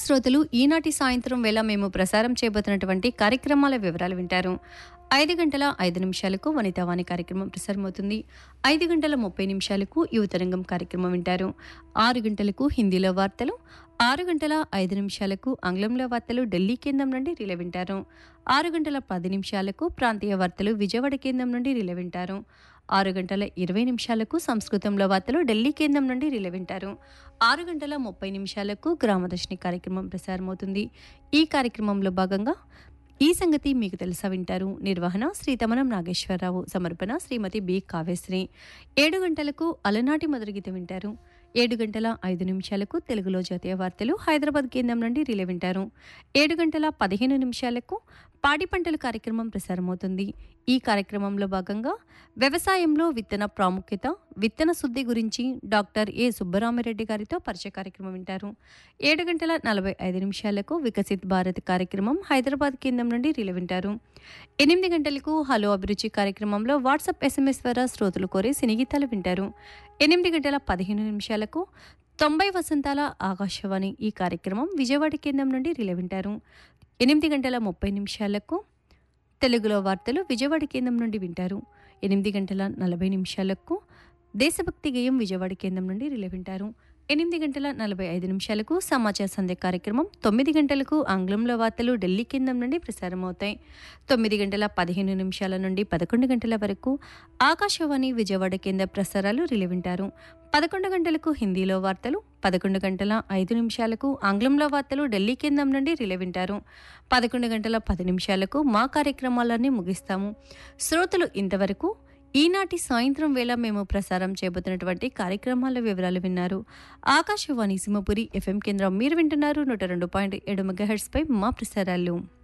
శ్రోతలు ఈనాటి సాయంత్రం వేళ మేము ప్రసారం చేయబోతున్నటువంటి కార్యక్రమాల వివరాలు వింటారు ఐదు గంటల ఐదు నిమిషాలకు వనితావాణి కార్యక్రమం ప్రసారమవుతుంది ఐదు గంటల ముప్పై నిమిషాలకు యువతరంగం కార్యక్రమం వింటారు ఆరు గంటలకు హిందీలో వార్తలు ఆరు గంటల ఐదు నిమిషాలకు ఆంగ్లంలో వార్తలు ఢిల్లీ కేంద్రం నుండి రిలే వింటారు ఆరు గంటల పది నిమిషాలకు ప్రాంతీయ వార్తలు విజయవాడ కేంద్రం నుండి రిలే వింటారు ఆరు గంటల ఇరవై నిమిషాలకు సంస్కృతంలో వార్తలు ఢిల్లీ కేంద్రం నుండి రిలే వింటారు ఆరు గంటల ముప్పై నిమిషాలకు గ్రామదర్శిని కార్యక్రమం ప్రసారమవుతుంది ఈ కార్యక్రమంలో భాగంగా ఈ సంగతి మీకు తెలుసా వింటారు నిర్వహణ శ్రీ తమనం నాగేశ్వరరావు సమర్పణ శ్రీమతి బి కావ్యశ్రీ ఏడు గంటలకు అలనాటి మొదటి వింటారు ఏడు గంటల ఐదు నిమిషాలకు తెలుగులో జాతీయ వార్తలు హైదరాబాద్ కేంద్రం నుండి రిలే వింటారు ఏడు గంటల పదిహేను నిమిషాలకు పాడి పంటల కార్యక్రమం ప్రసారమవుతుంది ఈ కార్యక్రమంలో భాగంగా వ్యవసాయంలో విత్తన ప్రాముఖ్యత విత్తన శుద్ధి గురించి డాక్టర్ ఏ సుబ్బరామిరెడ్డి గారితో పరిచయ కార్యక్రమం వింటారు ఏడు గంటల నలభై ఐదు నిమిషాలకు వికసిత్ భారత్ కార్యక్రమం హైదరాబాద్ కేంద్రం నుండి రిలే వింటారు ఎనిమిది గంటలకు హలో అభిరుచి కార్యక్రమంలో వాట్సాప్ ఎస్ఎంఎస్ ద్వారా శ్రోతలు కోరే సినిగీతాలు వింటారు ఎనిమిది గంటల పదిహేను నిమిషాలకు తొంభై వసంతాల ఆకాశవాణి ఈ కార్యక్రమం విజయవాడ కేంద్రం నుండి రిలే వింటారు ఎనిమిది గంటల ముప్పై నిమిషాలకు తెలుగులో వార్తలు విజయవాడ కేంద్రం నుండి వింటారు ఎనిమిది గంటల నలభై నిమిషాలకు దేశభక్తి గేయం విజయవాడ కేంద్రం నుండి రిలే వింటారు ఎనిమిది గంటల నలభై ఐదు నిమిషాలకు సమాచార సంధ్య కార్యక్రమం తొమ్మిది గంటలకు ఆంగ్లంలో వార్తలు ఢిల్లీ కేంద్రం నుండి ప్రసారమవుతాయి తొమ్మిది గంటల పదిహేను నిమిషాల నుండి పదకొండు గంటల వరకు ఆకాశవాణి విజయవాడ కేంద్ర ప్రసారాలు రిలే వింటారు పదకొండు గంటలకు హిందీలో వార్తలు పదకొండు గంటల ఐదు నిమిషాలకు ఆంగ్లంలో వార్తలు ఢిల్లీ కేంద్రం నుండి రిలే వింటారు పదకొండు గంటల పది నిమిషాలకు మా కార్యక్రమాలన్నీ ముగిస్తాము శ్రోతలు ఇంతవరకు ఈనాటి సాయంత్రం వేళ మేము ప్రసారం చేయబోతున్నటువంటి కార్యక్రమాల వివరాలు విన్నారు ఆకాశవాణి సింహపురి ఎఫ్ఎం కేంద్రం మీరు వింటున్నారు నూట రెండు పాయింట్ ఏడు మెగాహెడ్స్ పై మా ప్రసారాలు